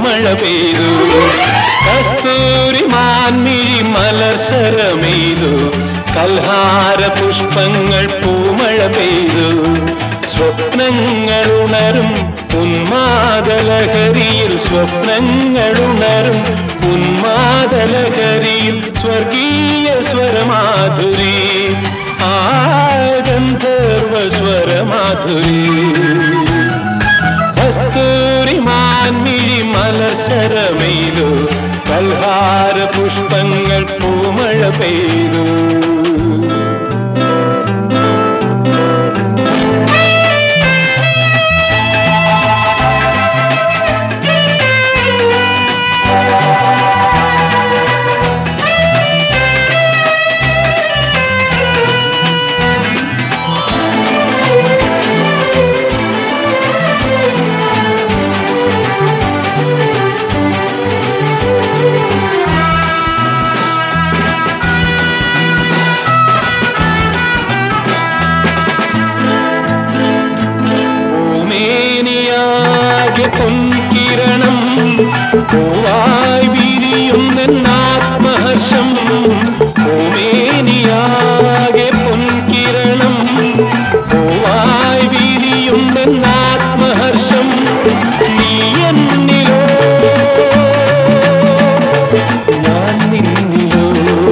പൂമഴ പെയ്തു കസ്തൂരി മാൻമിഴി മലർശരമെയ്തു കൽഹാര പുഷ്പങ്ങൾ പൂമഴ പെയ്തു സ്വപ്നങ്ങൾ ഉണരും ഉന്മാദലഹരിയിൽ സ്വപ്നങ്ങൾ ഉണരും ഉന്മാദലഹരിയിൽ സ്വർഗീയ സ്വരമാധുരി ആ ഗന്ധർവ സ്വരമാധുരി കസ്തൂരി മാൻമിഴി മലർശരമെയ്തു കൽഹാര പുഷ്പങ്ങൾ പൂമഴ പെയ്തു ഭൂമേനിയാകെ പൊൻകിരണം പൂവായി വിരിയുന്നാത്മഹർഷം ഭൂമേനിയാകെ പൊൻകിരണം പൂവായി വിരിയുന്നാത്മഹർഷം നീ എന്നിലോ ഞാൻ നിന്നിലോ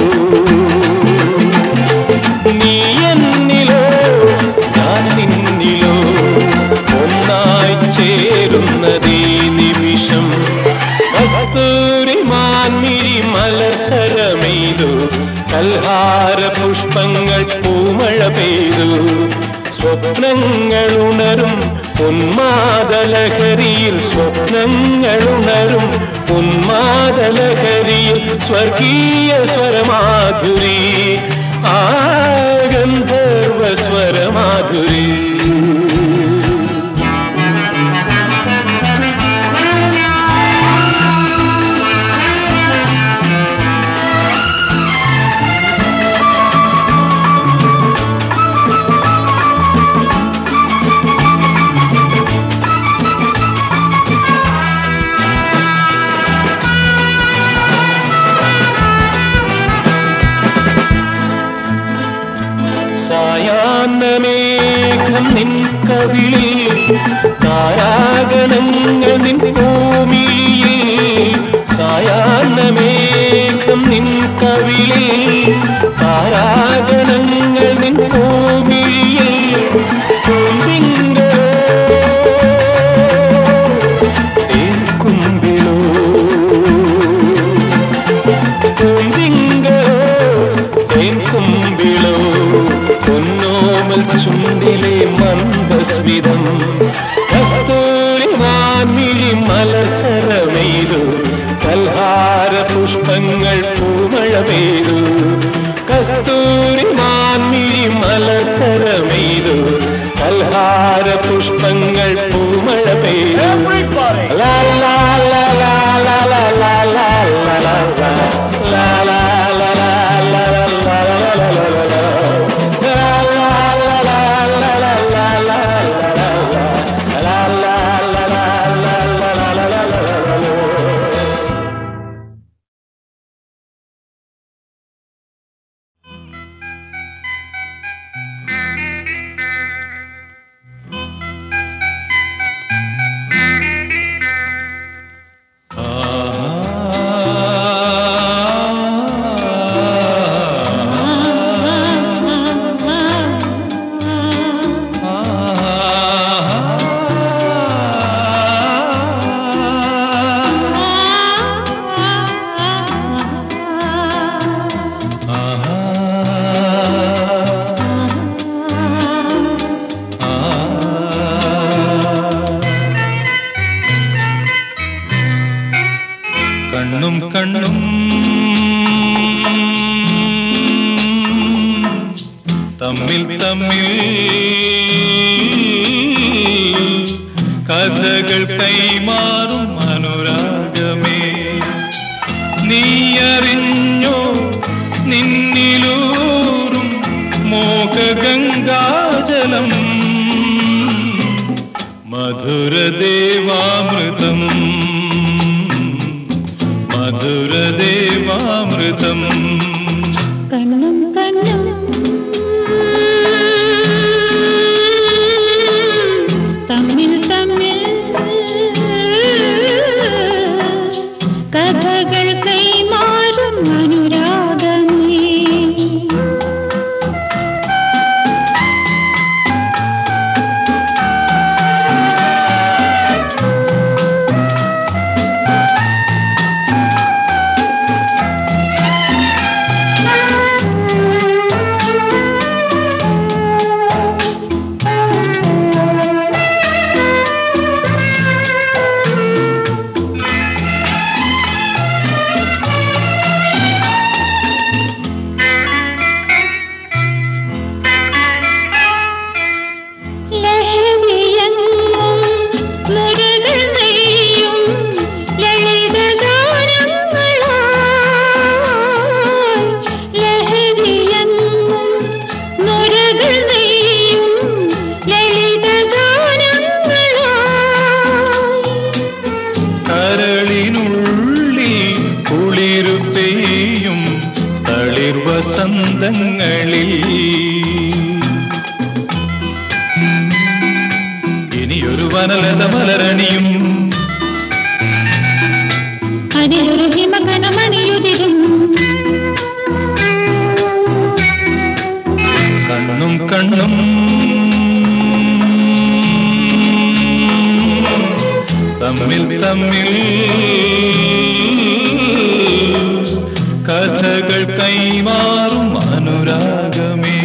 നീ എന്നിലോ ഞാൻ നിന്നിലോ ഒന്നായി ചേരുന്നതീ നിമിഷം കസ്തൂരി മാൻമിഴി മലസരമെയ്തു കൽഹാര പുഷ്പങ്ങൾ പൂമഴ പെയ്തു സ്വപ്നങ്ങൾ ഉണരും ഉന്മാദലഹരിയിൽ സ്വപ്നങ്ങൾ ഉണരും ഉന്മാദലഹരിയിൽ സ്വർഗീയ സ്വരമാധുരി ആ ഗന്ധർവ സ്വരമാധുരി സായാഹ്നമേഘം നിൻ കവിളിൽ താരാഗണങ്ങൾ നിൻ ഭൂമിയിൽ സായാഹ്നമേഘം നിൻ കവിളിൽ താരാഗണങ്ങൾ നിൻ ഭൂമിയിൽ പൂന്തിങ്കളോ തേൻകുമ്പിളോ പൂന്തിങ്കളോ തേൻകുമ്പിളോ പൊന്നോമൽ ചുണ്ടിലെ മന്ദസ്മിതം കസ്തൂരി മാൻമിഴി മലസരമെയ്തു കൽഹാര പുഷ്പങ്ങൾ പൂമഴ പെയ്തു കസ്തൂരി മാൻമിഴി മലസരമെയ്തു കൽഹാര പുഷ്പങ്ങൾ പൂമഴ പെയ്തു ലാ ലാ ലാ ലാ ലാ ലാ ലാ ലാ ലാ ലാ ലാ. ലാ ലാ ലാ ലാ ലാ ലാ ലാ ലാ ലാ ലാ ലാ ലാ. ലാ ലാ ലാ ലാ ലാ ലാ ലാ ലാ ലാ ലാ ലാ. ലാ ലാ ലാ ലാ ലാ ലാ ലാ ലാ ലാ ലാ ലാ. കണ്ണും കണ്ണും തമ്മിൽ തമ്മിൽ കഥകൾ കൈമാറും അനുരാഗമേ നീ അറിഞ്ഞോ നിന്നിലൂറും മോഹഗംഗാജലം മധുരദേവാമൃതം കണ്ണുകളിനുള്ളിൽ കുളിരു പെയ്യും തളിർ വസന്തങ്ങളിൽ ഇനിയൊരു വനലത മലരണിയും അതിലൊരു ഹിമകണമണിയുതിരും കണ്ണും കണ്ണും തമ്മിൽ തമ്മിൽ കഥകൾ കൈമാറും അനുരാഗമേ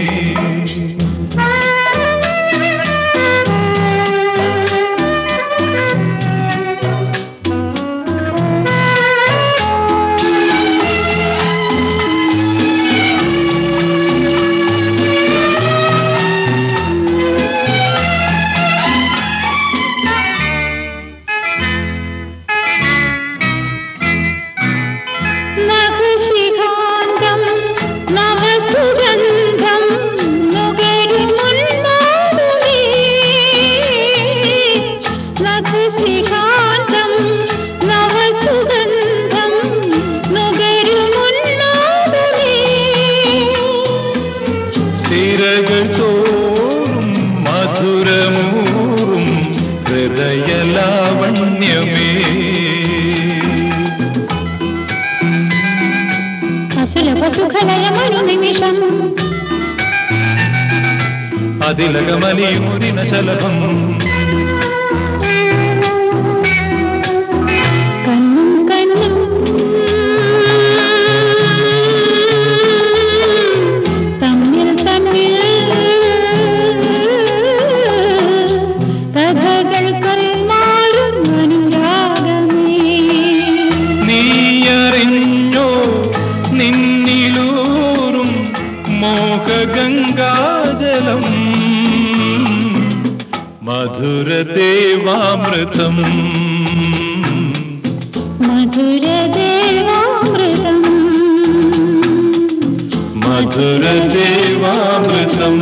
നഖശിഖാന്തം നവസുഗന്ധം നുകരുമുന്മാദമേ. നഖശിഖാന്തം നവസുഗന്ധം നുകരുമുന്മാദമേ. സിരകൾ തോറും മധുരമൂറും ഹൃദയലാവണ്യമേ അസുലഭസുഖലയമൊരു നിമിഷം അതിലകമലിയുരിന ശലഭം കണ്ണും കണ്ണും തമ്മിൽ തമ്മിൽ കഥകൾ കൈമാറും അനുരാഗമേ നീയറിഞ്ഞോ നിന്നിലൂറും മോഹഗംഗാജലം മധുരദേവാമൃതം മധുരദേവാമൃതം മധുരദേവാമൃതം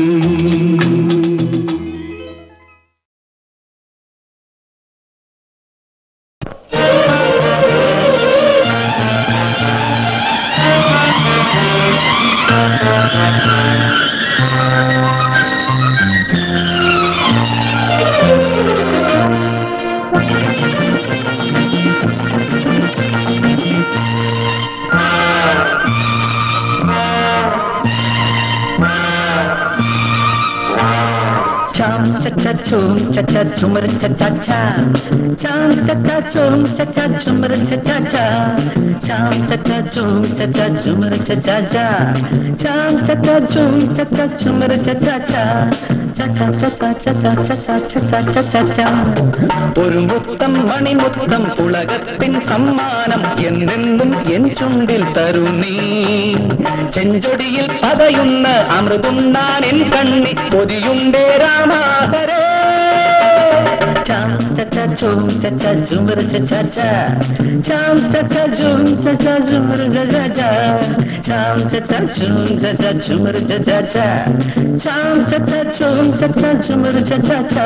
Chum cha cha chum cha cha chumar cha cha cha. Chum cha cha chum cha cha chumar cha cha cha. Chum cha cha chum cha cha chumar cha cha cha. Chum cha cha chum cha cha chumar cha cha cha. Cha cha cha cha cha cha cha cha cha cha cha cha. ഒരു മുത്തം മണിമുത്തം ഉലകത്തിൻ സമ്മാനം എന്നെന്നും N ചുണ്ടിൽ തരൂ നീ ചെഞ്ചൊടിയിൽ പതയുന്ന അമൃതുണ്ണാൻ N കണ്ണി കൊതിയുണ്ടേ രാമാഹരേ charm ചച്ച ചൂം ചച്ച ജുമർ ചച്ച ച charm ചച്ച zoom ചച്ച ജുമർ ജജ ജ ചാം ചച്ച ചൂം ചച്ച ജുമർ ജജ ജ ചാം ചച്ച ചൂം ചച്ച ജുമർ ജജ ജ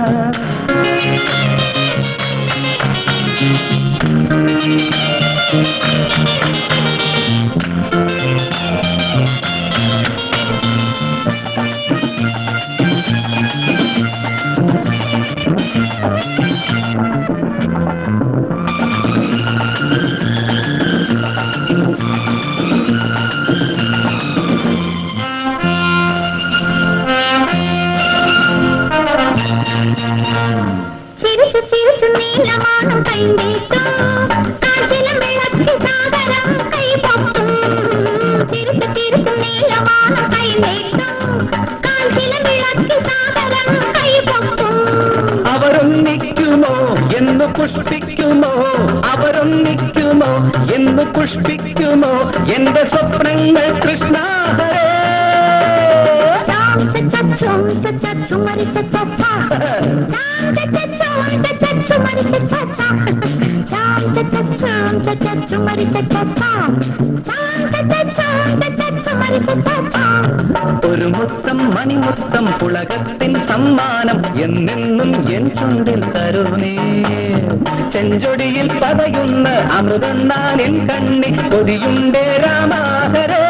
ചിരിച്ചു ചിരിച്ചു നീലമാനം കൈനീട്ടും കാഞ്ചിലും വിളക്കി സാഗരം കൈപൊത്തും ചിരിച്ചു ചിരിച്ചു നീലമാനം കൈനീട്ടും കാഞ്ചിലും വിളക്കി സാഗരം കൈപൊത്തും അവരൊന്നിക്കുമോ എന്ന് പുഷ്പിക്കുമോ അവരൊന്നിക്കുമോ എന്ന് പുഷ്പിക്കുമോ എന്റെ സ്വപ്നങ്ങൾ കൃഷ്ണ ഹരേ. ചാം ചച്ചും ചച്ചും മരി ചച്ചാ ചാം ചച്ചും ചച്ചും മരി ചച്ചാ ചാം ചച്ചും ചച്ചും മരി ചച്ചാ ചാം ചച്ചും ചച്ചും മരി ഒരു മുത്തം മണിമുത്തം പുളകത്തിൻ സമ്മാനം എന്നെന്നും എൻ ചുണ്ടിൽ തരുന്നേ ചെഞ്ചൊടിയിൽ പതയുന്ന അമൃതണ്ണാനിൻ കണ്ണി കൊതിയുണ്ടേ രാമാഹരേ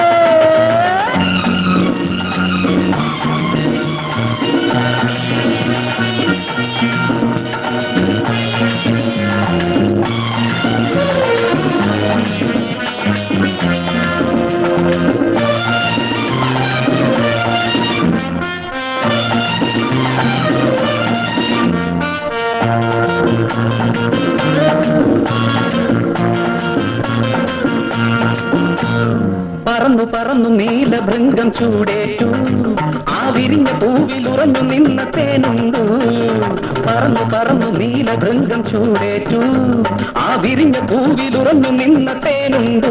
പറന്നു പറന്നു നീലഭൃംഗം ചൂടേറ്റു ആ വിരിഞ്ഞ പൂവിൽ ഉറഞ്ഞു നിന്ന തേനുണ്ടു പറന്നു പറന്നു നീലഭൃംഗം ചൂടേറ്റു ആ വിരിഞ്ഞ പൂവിൽ ഉറഞ്ഞു നിന്ന തേനുണ്ടു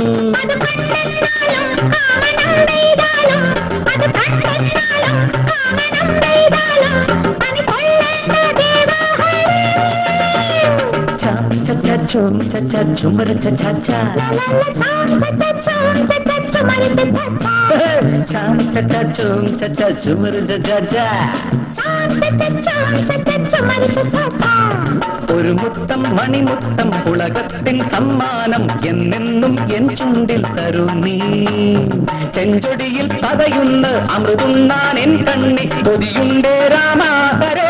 ചും ചുമര ചാ ചും ചുമര ചാ ഒരു മുത്തം മണിമുത്തം പുളകത്തിൻ സമ്മാനം എന്നെന്നും എൻ ചുണ്ടിൽ തരൂ നീ ചെഞ്ചൊടിയിൽ പതയുന്ന അമൃതുണ്ണാൻ എൻ കണ്ണി കൊതിയുണ്ടേ രാമാഹരേ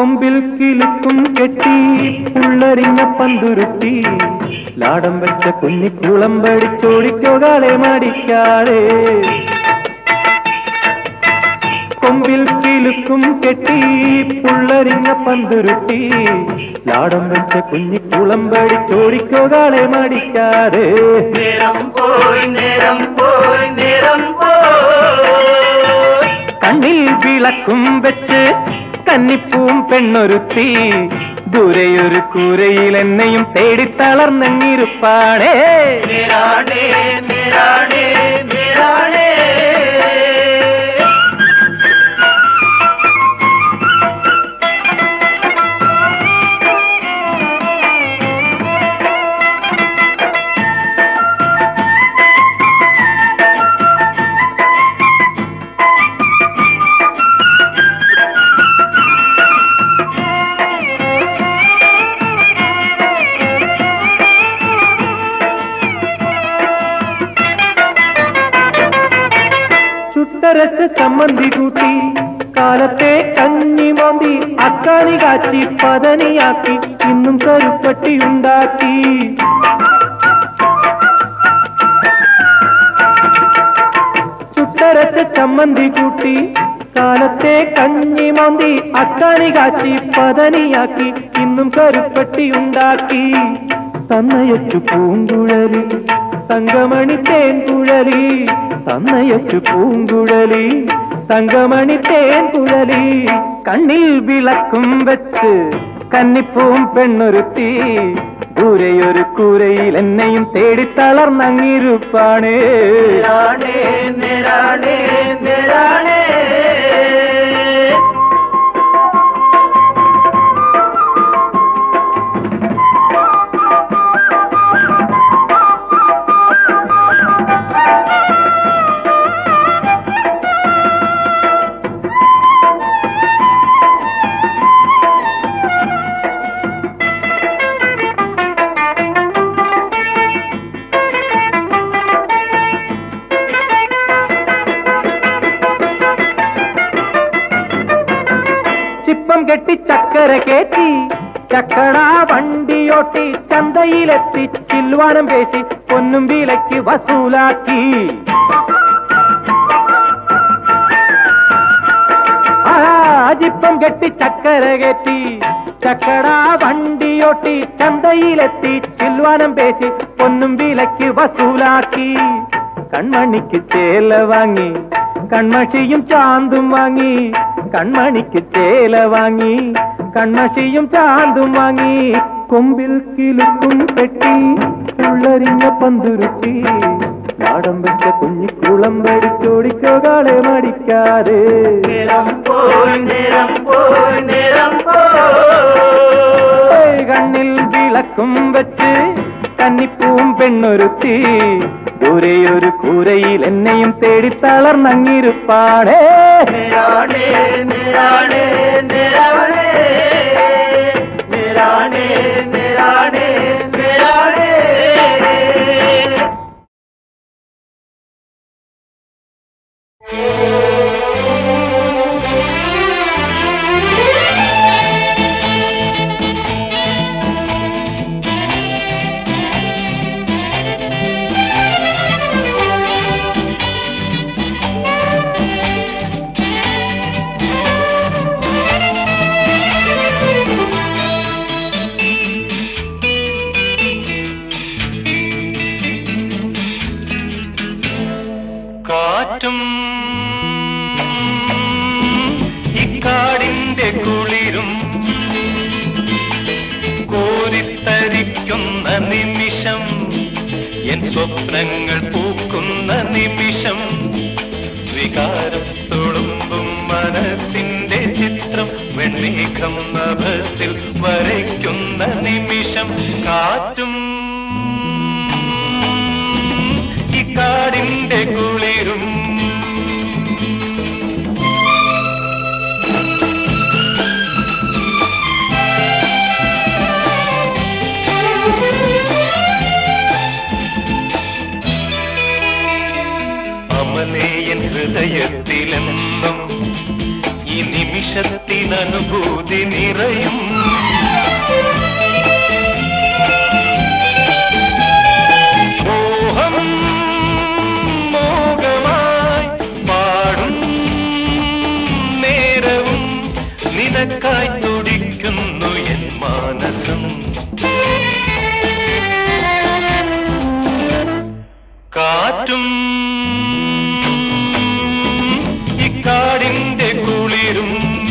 കൊമ്പിൽ കിലുക്കും കെട്ടി ഉള്ളറിഞ്ഞ പന്തുരുട്ടി ലാടം വെച്ച കുഞ്ഞിക്കുളം പഠിച്ചോടിക്കോകാളെ മാടിക്കാതെ കൊമ്പിൽ കിലുക്കും കെട്ടി പുള്ളരിഞ്ഞ പന്തുരുട്ടി ലാടം വെച്ച കുഞ്ഞിക്കുളം പഠിച്ചോടിക്കോകാളെ മാടിക്കാതെ നേരം പോയി നേരം പോയി നേരം പോയി കണ്ണിൽ വിളക്കും വെച്ച് കന്നിപ്പൂം പെണ്ണൊരുത്തി ദൂരെയൊരു കൂരയിൽ എന്നെയും തേടി തളർന്നെങ്ങിരുപ്പാടേ നേരാണേ നേരാണേ നേരാണേ ചുട്ടരച്ച ചമ്മന്തി കൂട്ടി കാലത്തെ കഞ്ഞി മോന്തി അക്കാനി കാച്ചി പതനിയാക്കി ഇന്നും കരുപ്പട്ടി ഉണ്ടാക്കി ചുട്ടരച്ച ചമ്മന്തി കൂട്ടി കാലത്തെ കഞ്ഞി മോന്തി അക്കാനി കാച്ചി പതനിയാക്കി ഇന്നും കരുപ്പട്ടി ഉണ്ടാക്കി തന്നയച്ചു പൂങ്കുഴലി തങ്കമണി തേൻ കുഴലി തന്നയച്ചു പൂങ്കുഴലി തങ്കമണി തേൻ കുഴലി കണ്ണിൽ വിളക്കും വെച്ച് കന്നിപ്പൂം പെണ്ണൊരുത്തി ദൂരെയൊരു കൂരയിൽ എന്നെയും തേടി തളർന്നങ്ങിരുപ്പാണേ നേരാണേ നേരാണേ നേരാണേ ചിപ്പം കെട്ടി ചക്കര കയറ്റി ചക്കട വണ്ടിയോട്ടി ചന്തയിലെത്തി ചില്ലുവാനം പേശി പൊന്നും വിലയ്ക്ക് വസൂലാക്കി ആ ചിപ്പം കെട്ടി ചക്കര കയറ്റി ചക്കട വണ്ടിയോട്ടി ചന്തയിലെത്തി ചില്ലുവാനം പേശി പൊന്നും വിലയ്ക്ക് വസൂലാക്കി കൺമണിക്ക് ചേല വാങ്ങി കൺമഷിയും ചാന്തും വാങ്ങി കൺമണിക്ക് ചേല വാങ്ങി കൺമഷിയും ചാന്തും വാങ്ങി കൊമ്പിൽ കിലുക്കും പെട്ടി ഉള്ളരിഞ്ഞ പന്തുരുത്തി നാടം വെച്ച കുഞ്ഞിക്കുളം വടിച്ചോടിക്കോകാളെ മടിക്കാതെ നേരം പോയി നേരം പോയി നേരം പോയി ഏയ് കണ്ണിൽ വിളക്കും വെച്ച് കന്നിപ്പൂം പെണ്ണൊരുത്തി ദൂരെയൊരു കൂരയിൽ എന്നെയും തേടി തളർന്നങ്ങിരുപ്പാടേ നേരാണേ നേരാണേ നേരാണേ നേരാണേ നേരാണേ നേരാണേ കാറ്റും ഇക്കാടിന്റെ കുളിരും കോരിത്തരിക്കുന്ന നിമിഷം എൻ സ്വപ്നങ്ങൾ പൂക്കുന്ന നിമിഷം വികാരം തുളുമ്പും മനസ്സിന്റെ ചിത്രം വെണ്ണീക്കം നഭത്തിൽ വരയ്ക്കുന്ന നിമിഷം കാറ്റും ഇക്കാടിന്റെ കുളിരും അമലേയൻ ഹൃദയത്തിലെന്നും ഈ നിമിഷത്തിനനുഭൂതി കാന്തി നിറയും മോഹം മോഹമായി പാടും നേരവും നിനക്കായി തുടിക്കുന്നു എൻ മാനസം കാറ്റും ഇക്കാടിന്റെ കുളിരും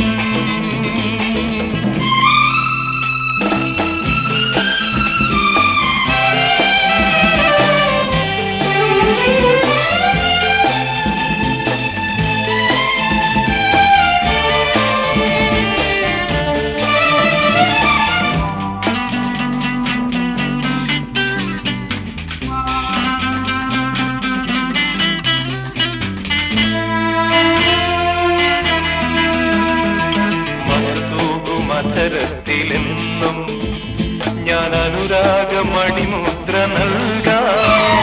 മധുരത്തിലെന്നും ഞാൻ അനുരാഗമണിമുദ്ര നൽകാം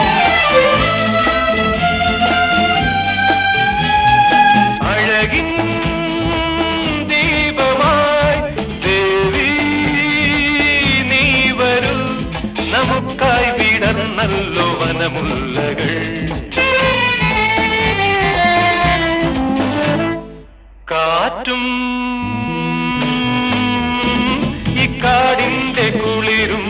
അഴകിൻ ദീപമായി ദേവി നീ വരൂ നമുക്കായി വിടർന്നല്ലോ വനമുല്ലകൾ കാറ്റും ഇക്കാടിന്റെ കുളിരും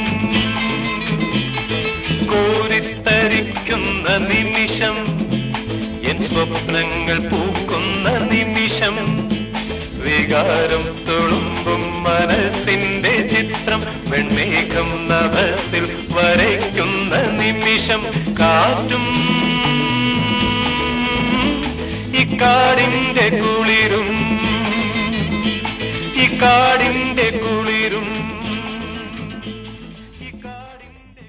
കോരിത്തരിക്കുന്ന നിമിഷം എൻ സ്വപ്നങ്ങൾ പൂക്കുന്ന നിമിഷം വികാരം തുളുമ്പും മനസ്സിന്റെ ചിത്രം വെൺമേഘം നഭത്തിൽ വരയ്ക്കുന്ന നിമിഷം കാറ്റും ഇക്കാടിന്റെ കുളിരും ഇക്കാടിന്റെ കുളിരും ഇക്കാടിന്റെ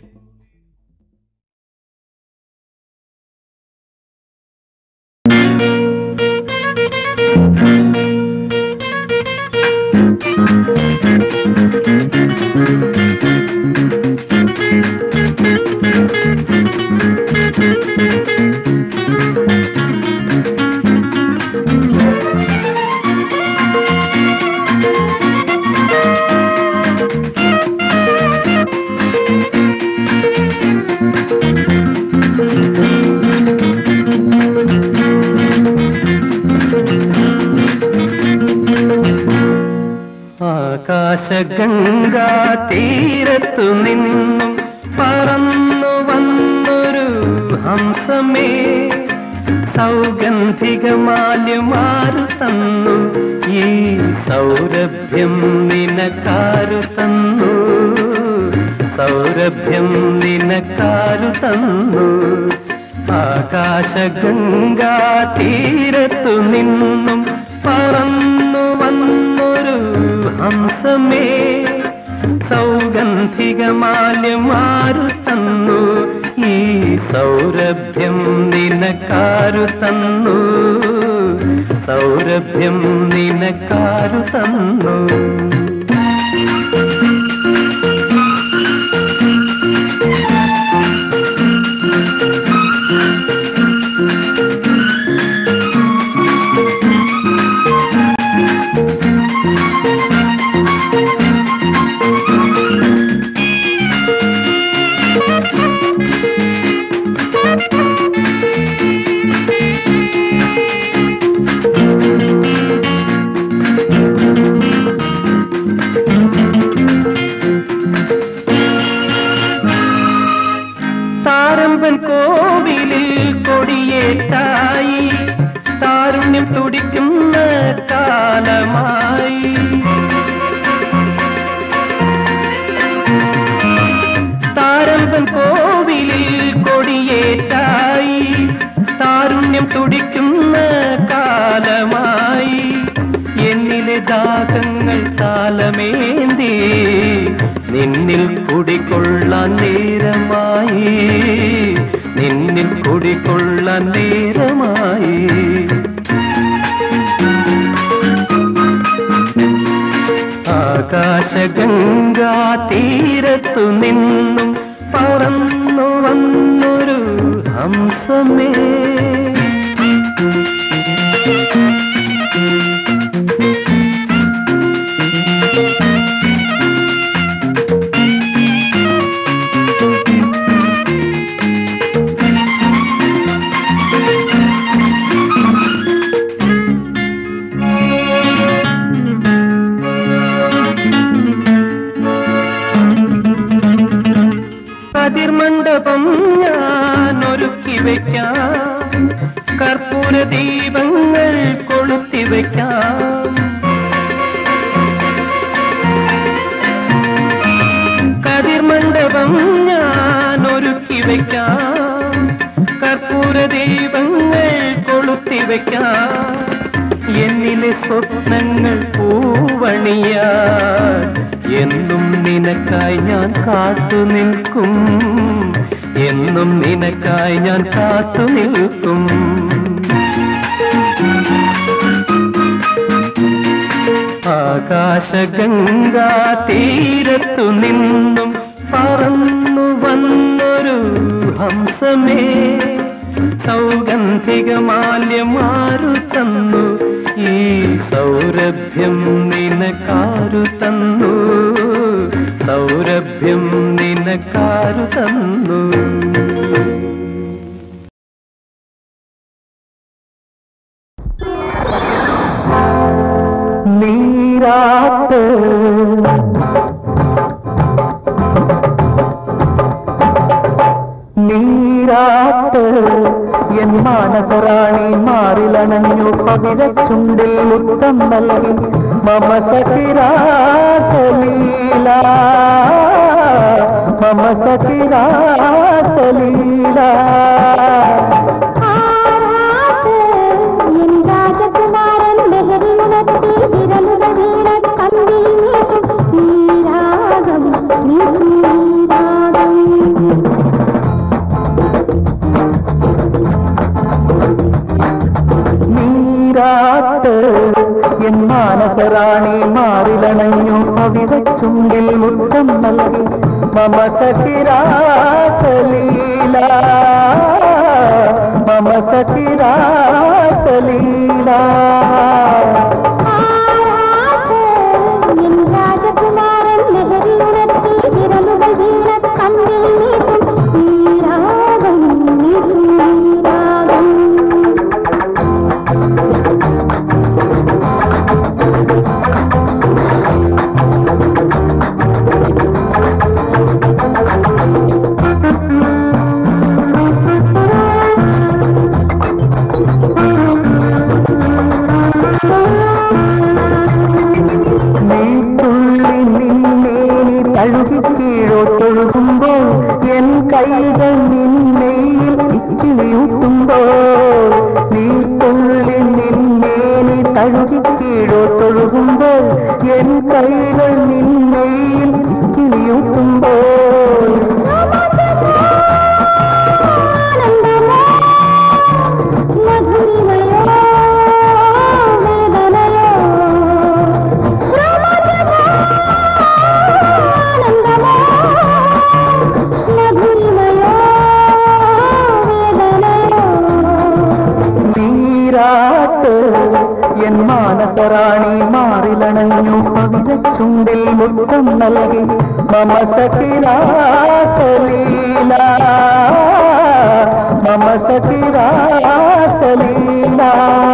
ആകാശഗംഗാ തീരത്തു നിന്നും പറന്നു വന്നൊരു ഹംസമേ സൗഗന്ധികമാല്യമാരു തന്നു ഈ സൗരഭ്യം നിനക്കാരു തന്നു സൗരഭ്യം നിനക്കാരു തന്നു ആകാശഗംഗാ തീരത്തു നിന്നും പറന്നു വന്നൊരു ഹംസമേ സൗഗന്ധികമാല്യമാരു തന്നു ഈ സൗരഭ്യം നിനക്കാരു തന്നു സൗരഭ്യം നിനക്കാരു തന്നു താരമ്പൻ കോവിലിൽ കൊടിയേറ്റായി താരുണ്യം തുടിക്കുന്ന കാലമായി താരമ്പൻ കോവിലിൽ കൊടിയേറ്റായി താരുണ്യം തുടിക്കുന്ന കാലമായി എന്നിലെ ദാഹങ്ങൾ കാലമേന്തി നിന്നിൽ കുടികൊള്ളാൻ നേരമായി നിന്നിൽ കുടികൊള്ളാൻ നേരമായി ആകാശഗംഗാ തീരത്തു നിന്നും പറന്നു വന്നൊരു ഹംസമേ വയ്ക്കാം കർപ്പൂര ദീപങ്ങൾ കൊളുത്തി വയ്ക്കാം കതിർമണ്ഡപം ഞാൻ ഒരുക്കി വയ്ക്കാം കർപ്പൂര ദീപങ്ങൾ കൊളുത്തി വയ്ക്കാം എന്നിലെ സ്വപ്നങ്ങൾ പൂവണിയാൻ എന്നും നിനക്കായി ഞാൻ കാത്തു നിൽക്കും എന്നും നിനക്കായി ഞാൻ കാത്തു നിൽക്കും ആകാശഗംഗാ തീരത്തു നിന്നും പറന്നു വന്നൊരു ഹംസമേ സൗഗന്ധികമാല്യമാരു തന്നു ഈ സൗരഭ്യം നിനക്കാരു തന്നു സൗരഭ്യം നിനക്കാരു തന്നു നീരാട്ട് നീരാട്ട് എൻ മാനസറാണി മാറിലണഞ്ഞു പവിഴച്ചുണ്ടിൽ മുത്തം നൽകി മമ സഖിരാസലീല മമ സഖിരാസലീല ആരാട്ട് എൻ രാജകുമാരൻ ലഹരിയുണർത്തി വിരലുകൾ വീണ കണ്ണിൽ നീട്ടും നീരാഗം നീട്ടും നീരാഗം നീരാട്ട് എൻ മാനസറാണി മാറിലണഞ്ഞു പവിഴച്ചുണ്ടിൽ മുത്തം നൽകി മമ സഖിരാസലീല മമ സഖിരാസലീല ആരാട്ട് എൻ രാജകുമാരൻ ലഹരിയുണർത്തി വിരലുകൾ വീണ കണ്ണിൽ നീട്ടും നീരാഗം നീട്ടും നീരാഗം നീ തുള്ളി നിന്നേനി തഴുകി കീഴോട്ടൊഴുകുമ്പോൾ എൻ കൈകൾ നിന്നയിൽ ഇക്കിളിയൂട്ടുമ്പോൾ നീ തുള്ളി നിന്നേനി തഴുകി കീഴോട്ടൊഴുകുമ്പോൾ എൻ കൈകൾ നിന്നയിൽ ഇക്കിളിയൂട്ടുമ്പോൾ നീരാട്ട് എൻ മാനസറാണി മാറിലണഞ്ഞു പവിഴച്ചുണ്ടിൽ മുത്തം നൽകി മമ സഖിരാസലീല മമ സഖിരാസലീല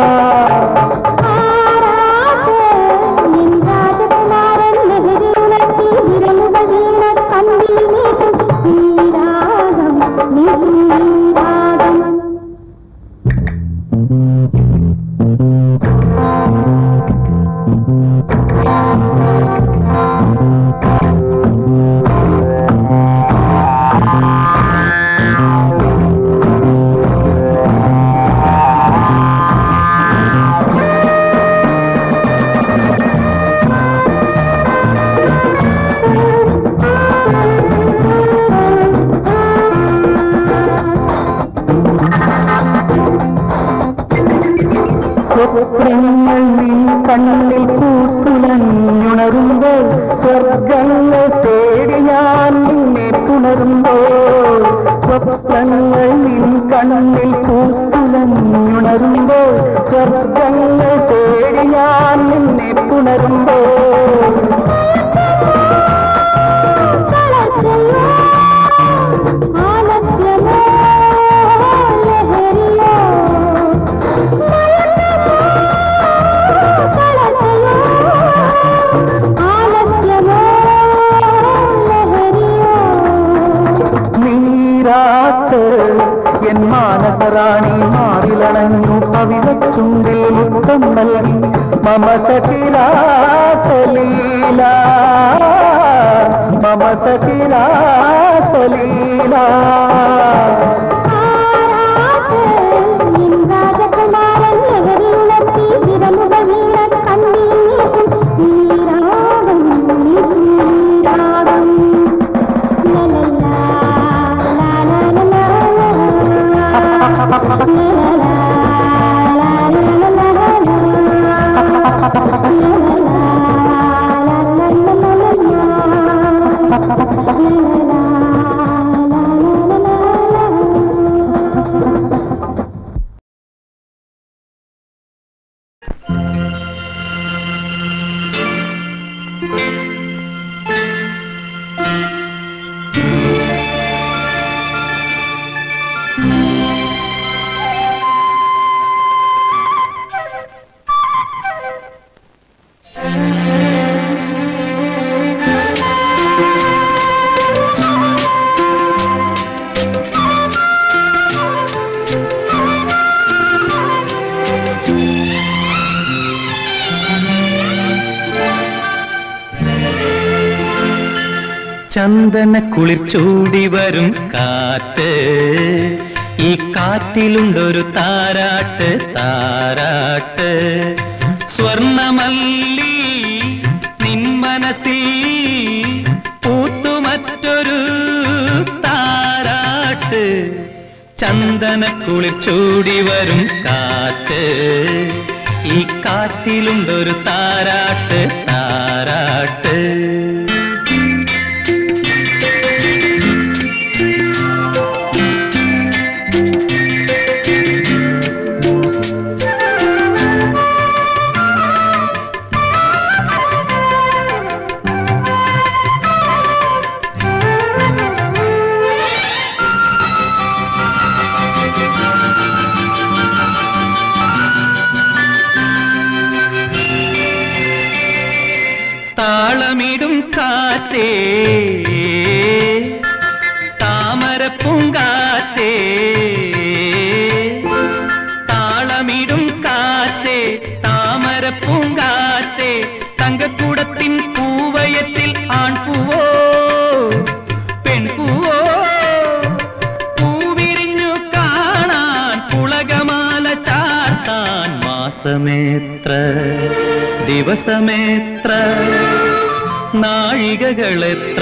സ്വപ്നങ്ങൾ നിൻ കണ്ണിൽ പൂത്തുലഞ്ഞുണരുമ്പോൾ സ്വർഗങ്ങൾ തേടി ഞാൻ നിന്നെ പുണരുമ്പോൾ സ്വപ്നങ്ങൾ നിൻ കണ്ണിൽ പൂത്തുലഞ്ഞുണരുമ്പോൾ സ്വർഗങ്ങൾ തേടി ഞാൻ നിന്നെ പുണരുമ്പോൾ നീരാട്ട് എൻ മാനസ ചുണ്ടിൽ മുത്തം നൽകി മമ സഖിലാസലീല മമ സഖിലാസലീല രാജകുമാരൻ ലഹരി ഉണർത്തി വിരലുകൾ വീണ കണ്ണിൽ നീക്കും നീരാകും നീരാകും ലലലാ, ലാലാലാലാ, ലലലാ, ചന്ദന കുളിർ ചൂടി വരും കാറ്റ് ഈ കാറ്റിലുണ്ടൊരു താരാട്ട് താരാട്ട് സ്വർണമല്ലി നിൻ മനസ്സിൽ പൂത്തു മറ്റൊരു താരാട്ട് ചന്ദന കുളിർ ചൂടി വരും കാറ്റ് ഈ കാറ്റിലുണ്ടൊരു താരാട്ട് താരാട്ട് താളമിടും കാറ്റേ താമരപ്പൂങ്കാറ്റേ താളമിടും കാറ്റേ താമരപ്പൂങ്കാറ്റേ തങ്കക്കുടത്തിൻ പൂവയത്തിൽ ആൺപൂവോ പെൺപൂവോ പൂവിരിഞ്ഞു കാണാൻ പുളകമാല ചാർത്താൻ മാസമേത്ര ദിവസമേത്ര നാഴികകളെത്ര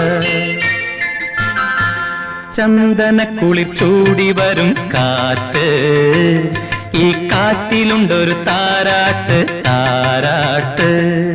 ചന്ദന കുളിർ ചൂടി വരും കാറ്റ് ഈ കാറ്റിലുണ്ടൊരു താരാട്ട് താരാട്ട്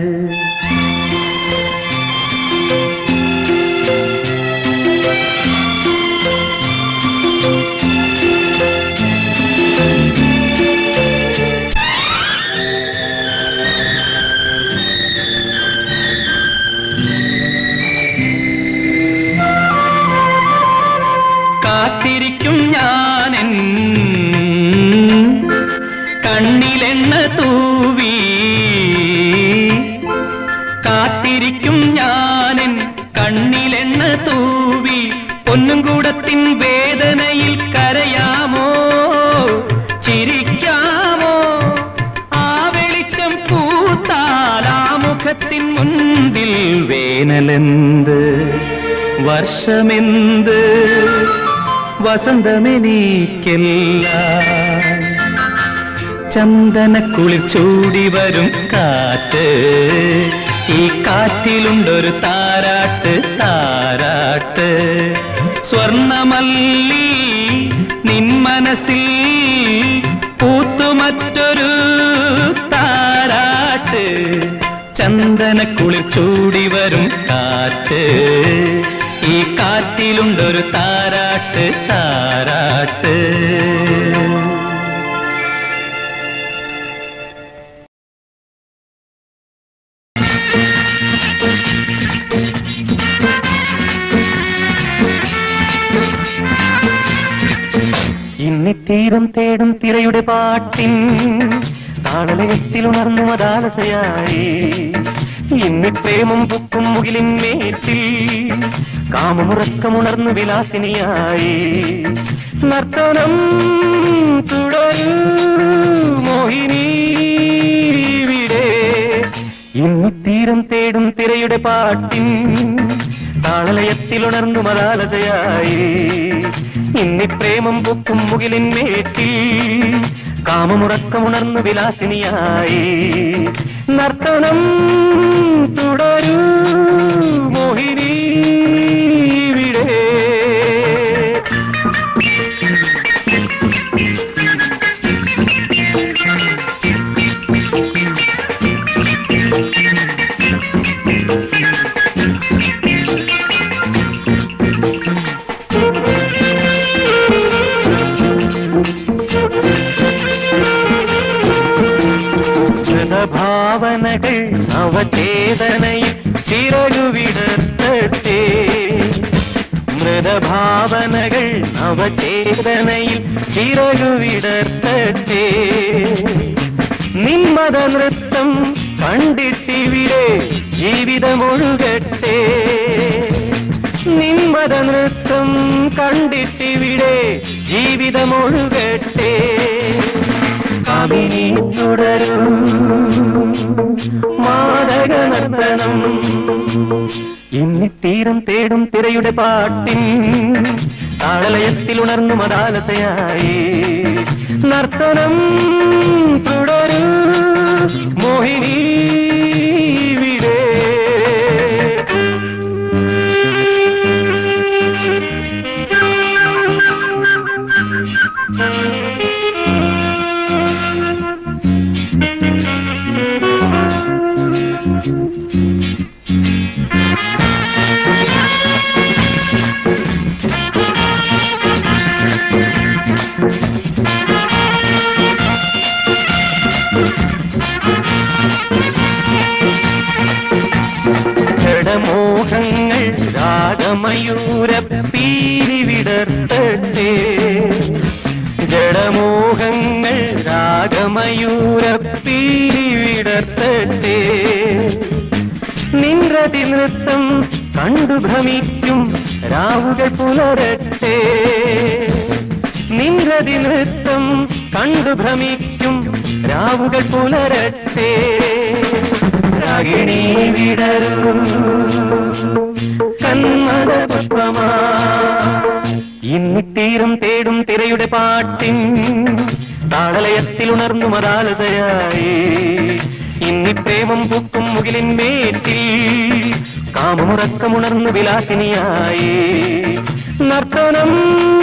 കാത്തിരിക്കും ഞാനെൻ കണ്ണിലെണ്ണ തൂവി കാത്തിരിക്കും ഞാനെൻ കണ്ണിലെണ്ണ തൂവി പൊന്നും കൂടത്തിൻ വേദനയിൽ കരയാമോ ചിരിക്കാമോ ആ വെളിച്ചം പൂത്താൽ ആ മുഖത്തിൻ മുൻപിൽ വേനലെന്ത് വർഷമെന്ത് വസന്തമെനിക്കല്ല ചന്ദന കുളിർ ചൂടി വരും കാറ്റ് ഈ കാറ്റിലുണ്ടൊരു താരാട്ട് താരാട്ട് സ്വർണമല്ലി നിൻ മനസ്സിൽ പൂത്തു മറ്റൊരു താരാട്ട് ചന്ദന കുളിർ ചൂടി വരും കാറ്റ് ഈ കാറ്റിലുണ്ടൊരു താരാട്ട് താരാട്ട് ഇന്നിത്തീരം തേടും തിരയുടെ പാട്ടിൻ താളലയത്തിൽ ഉണർന്നു മതാലസയായി ഇന്നി പ്രേമം പൊക്കും മുകിലിൻ മേറ്റിൽ കാമമുറക്കമുണർന്നു വിലാസിനിയായി നർത്തനം തുടരൂ മോഹിനി ഇവിടെ ഇന്ന് തീരം തേടും തിരയുടെ പാട്ടിൻ താളലയത്തിൽ ഉണർന്നു മതാലസയായി ഇന്നി പ്രേമം പൊക്കും മുകിലിൻ മേറ്റിൽ കാമമുറക്കമുണർന്നു വിലാസിനിയായി നർത്തനം തുടരൂ മോഹിനി ഇവിടെ ഭാവനകൾ അവചേതനയിൽ ചിറകുവിടത്തേ മൃതഭാവനകൾ അവചേതനയിൽ ചിറകുവിടത്തേ നിന്മത നൃത്തം കണ്ടിട്ടിവിടെ ജീവിതമൊഴുകട്ടെ നിന്മത നൃത്തം കണ്ടിട്ടിവിടെ ജീവിതമൊഴുകട്ടെ കാമിനി തുടരും മാതക നർത്തനം ഇന്നി തീരം തേടും തിരയുടെ പാട്ടിൻ താളലയത്തിൽ ഉണർന്നു മതാലസയായി നർത്തനം തുടരൂ മോഹിനി ഇവിടെ ജഡമോഹങ്ങൾ രാഗമയൂര പീലി വിടർത്തട്ടെ ജഡമോഹങ്ങൾ രാഗമയൂര പീലി വിടർത്തട്ടെ നിൻറതി നൃത്തം കണ്ടു ഭ്രമിക്കും രാവുകൾ പുലരട്ടെ നിൻറതി നൃത്തം കണ്ടു ഭ്രമിക്കും രാവുകൾ പുലരട്ടെ രാഗിണി വിടരൂ കന്മത പുഷ്പമാ ഇന്നിത്തീരം തേടും തിരയുടെ പാട്ടിൻ താളലയത്തിൽ ഉണർന്നു മതാലതയായി ഇന്നി പ്രേമം പൂക്കും മുകിലിൻ മേറ്റിൽ കാമമുറക്കമുണർന്നു വിലാസിനിയായി നർത്തനം